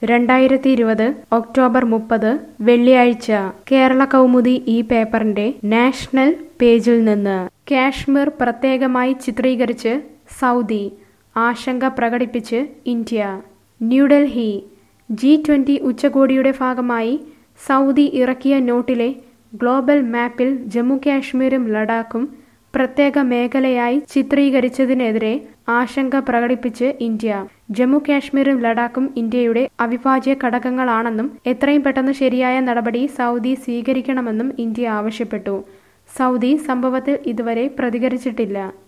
രണ്ടായിരത്തി ഇരുപത് ഒക്ടോബർ മുപ്പത് വെള്ളിയാഴ്ച കേരള കൗമുദി ഈ പേപ്പറിന്റെ നാഷണൽ പേജിൽ നിന്ന് കാശ്മീർ പ്രത്യേകമായി ചിത്രീകരിച്ച് സൗദി ആശങ്ക പ്രകടിപ്പിച്ച് ഇന്ത്യ ന്യൂഡൽഹി ജി ട്വന്റി ഉച്ചകോടിയുടെ ഭാഗമായി സൗദി ഇറക്കിയ നോട്ടിലെ ഗ്ലോബൽ മാപ്പിൽ ജമ്മു കാശ്മീരും ലഡാക്കും പ്രത്യേക മേഖലയായി ചിത്രീകരിച്ചതിനെതിരെ ആശങ്ക പ്രകടിപ്പിച്ച് ഇന്ത്യ ജമ്മു കാശ്മീരും ലഡാക്കും ഇന്ത്യയുടെ അവിഭാജ്യ ഘടകങ്ങളാണെന്നും എത്രയും പെട്ടെന്ന് ശരിയായ നടപടി സൗദി സ്വീകരിക്കണമെന്നും ഇന്ത്യ ആവശ്യപ്പെട്ടു സൗദി സംഭവത്തിൽ ഇതുവരെ പ്രതികരിച്ചിട്ടില്ല